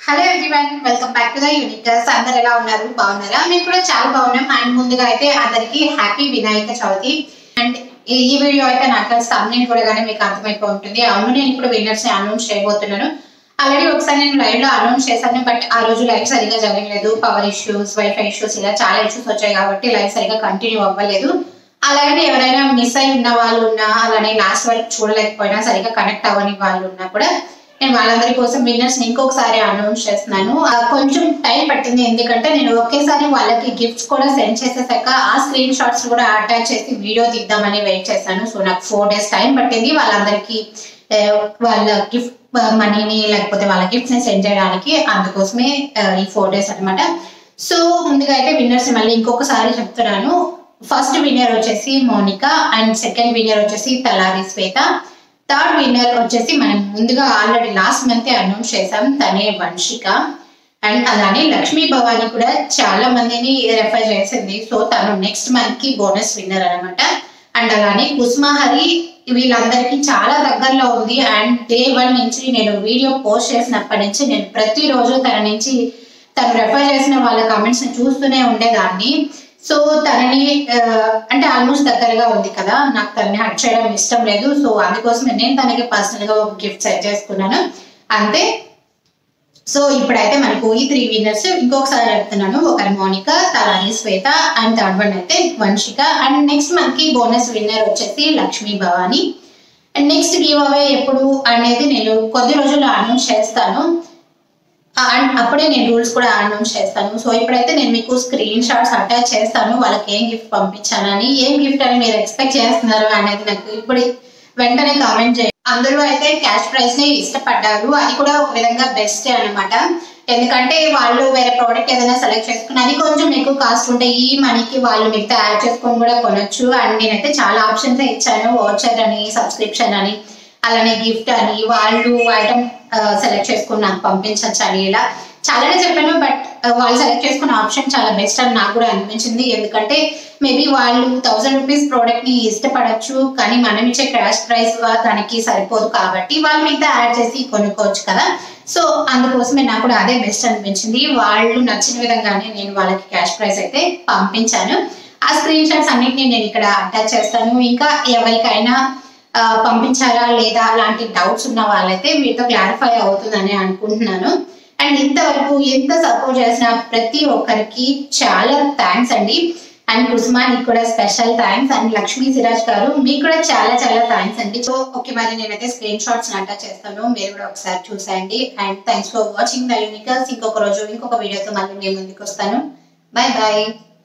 hello everyone welcome back to the యూనిటర్స్ అందరు ఎలా ఉన్నారు బాగున్నారా మేము కూడా చాలా బాగున్నాం అండ్ ముందుగా అయితే అందరికి హ్యాపీ వినాయక చవితి అండ్ ఈ ఈ వీడియో అయితే నాకు సబ్మిట్ కూడా కానీ మీకు అర్థమైపో ఉంటుంది అవును నేను ఇప్పుడు విన్నర్స్ అనౌన్స్ చేయబోతున్నాను ఆల్రెడీ ఒకసారి నేను లైవ్ లో అనౌన్స్ చేశాను బట్ ఆ రోజు లైవ్ సరిగా జరగలేదు పవర్ ఇష్యూస్ వైఫై ఇష్యూస్ ఇలా చాలా ఇష్యూస్ వచ్చాయి కాబట్టి లైవ్ సరిగా కంటిన్యూ అవ్వలేదు అలాగే ఎవరైనా మిస్ అయి ఉన్న వాళ్ళు ఉన్నా అలానే లాస్ట్ వరకు చూడలేకపోయినా సరిగా కనెక్ట్ అవ్వని వాళ్ళు ఉన్నా కూడా నేను వాళ్ళందరి కోసం విన్నర్స్ ఇంకొకసారి అనౌన్స్ చేస్తున్నాను ఆ, కొంచెం టైం పట్టింది ఎందుకంటే నేను ఒకేసారి వాళ్ళకి గిఫ్ట్స్ కూడా సెండ్ చేసేసాక ఆ స్క్రీన్ షాట్స్ కూడా అటాచ్ చేసి వీడియో తీద్దామని వెయిట్ చేశాను సో నాకు ఫోర్ డేస్ టైం పట్టింది వాళ్ళందరికీ ఆ, వాళ్ళ గిఫ్ట్ మనీని లేకపోతే వాళ్ళ గిఫ్ట్స్ ని సెండ్ చేయడానికి అందుకోసమే ఆ, ఈ ఫోర్ డేస్ అన్నమాట సో ముందుగా అయితే విన్నర్స్ మళ్ళీ ఇంకొకసారి చెప్తున్నాను ఫస్ట్ విన్నర్ వచ్చేసి మోనికా అండ్ సెకండ్ విన్నర్ వచ్చేసి తలారి శ్వేత థర్డ్ విన్నర్ వచ్చేసి మనం ముందుగా ఆల్రెడీ లాస్ట్ మంత్ అనౌన్స్ చేసాం తనే వంశిక అండ్ అలానే లక్ష్మీ భవాని కూడా చాలా మందిని రెఫర్ చేసింది సో తను నెక్స్ట్ మంత్ కి బోనస్ విన్నర్ అనమాట అండ్ అలానే కుస్మహరి వీళ్ళందరికీ చాలా దగ్గరలో ఉంది అండ్ డే వన్ నుంచి నేను వీడియో పోస్ట్ చేసినప్పటి నుంచి నేను ప్రతిరోజు తన నుంచి తను రెఫర్ చేసిన వాళ్ళ కామెంట్స్ ని చూస్తూనే ఉండేదాన్ని సో తనని ఆ, అంటే ఆల్మోస్ట్ దగ్గరగా ఉంది కదా నాకు తనని హట్ చేయడం ఇష్టం లేదు సో అందుకోసమే నేను తనకి పర్సనల్ గా ఒక గిఫ్ట్ సెట్ చేసుకున్నాను అంతే సో ఇప్పుడైతే మనకు ఈ త్రీ విన్నర్స్ ఇంకొకసారి చెప్తున్నాను ఒకరి మోనిక తలాని శ్వేత అండ్ థర్డ్ వన్ అయితే వంశిక అండ్ నెక్స్ట్ మనకి బోనస్ విన్నర్ వచ్చేసి Lakshmi Bhavani and next giveaway ఎప్పుడు అనేది నేను కొద్ది రోజుల్లో అనౌన్స్ చేస్తాను అండ్ అప్పుడే నేను రూల్స్ కూడా అనౌన్స్ చేస్తాను సో ఇప్పుడైతే నేను మీకు స్క్రీన్ షాట్స్ అటాచ్ చేస్తాను వాళ్ళకి ఏం గిఫ్ట్ పంపించానని ఏం గిఫ్ట్ అని మీరు ఎక్స్పెక్ట్ చేస్తున్నారు అనేది నాకు ఇప్పుడు వెంటనే కామెంట్ చేయండి అందరూ అయితే క్యాష్ ప్రైస్ ని ఇష్టపడ్డారు అది కూడా ఒక విధంగా బెస్ట్ అన్నమాట ఎందుకంటే వాళ్ళు వేరే ప్రోడక్ట్ ఏదైనా సెలెక్ట్ చేసుకుని అది కొంచెం ఎక్కువ కాస్ట్ ఉంటే ఈ మనీకి వాళ్ళు మిగతా యాడ్ చేసుకొని కూడా కొనొచ్చు అండ్ నేనైతే చాలా ఆప్షన్స్ ఇచ్చాను వాచర్ అని సబ్స్క్రిప్షన్ అని అలానే గిఫ్ట్ అని వాళ్ళు ఐటమ్ సెలెక్ట్ చేసుకుని నాకు పంపించచ్చు అని ఇలా చాలానే చెప్పాను బట్ వాళ్ళు సెలెక్ట్ చేసుకున్న ఆప్షన్ చాలా బెస్ట్ అని నాకు కూడా అనిపించింది ఎందుకంటే మేబీ వాళ్ళు థౌసండ్ రూపీస్ ప్రోడక్ట్ ని ఇష్టపడచ్చు కానీ మనం ఇచ్చే క్యాష్ ప్రైస్ దానికి సరిపోదు కాబట్టి వాళ్ళు మిగతా యాడ్ చేసి కొనుక్కోవచ్చు కదా సో అందుకోసమే నాకు కూడా అదే బెస్ట్ అనిపించింది వాళ్ళు నచ్చిన విధంగానే నేను వాళ్ళకి క్యాష్ ప్రైస్ అయితే పంపించాను ఆ స్క్రీన్ షాట్స్ అన్నిటిని నేను ఇక్కడ అటాచ్ చేస్తాను ఇంకా ఎవరికైనా ఆ, పంపించారా లేదా అలాంటి డౌట్స్ ఉన్న వాళ్ళైతే మీతో క్లారిఫై అవుతుందని అనుకుంటున్నాను అండ్ ఇంతవరకు ఎంత సపోర్ట్ చేసిన ప్రతి ఒక్కరికి చాలా థ్యాంక్స్ అండి అండ్ కుసుమానికి కూడా special thanks and Lakshmi Siraj garu మీకు కూడా చాలా చాలా థ్యాంక్స్ అండి సో ఓకే మరి నేనైతే స్క్రీన్ షాట్స్ అటాచ్ చేస్తాను మీరు కూడా ఒకసారి చూసేయండి and thanks for watching the యూనికల్స్ ఇంకొక రోజు ఇంకొక వీడియోతో మళ్ళీ మేము ముందుకు వస్తాను బాయ్ బాయ్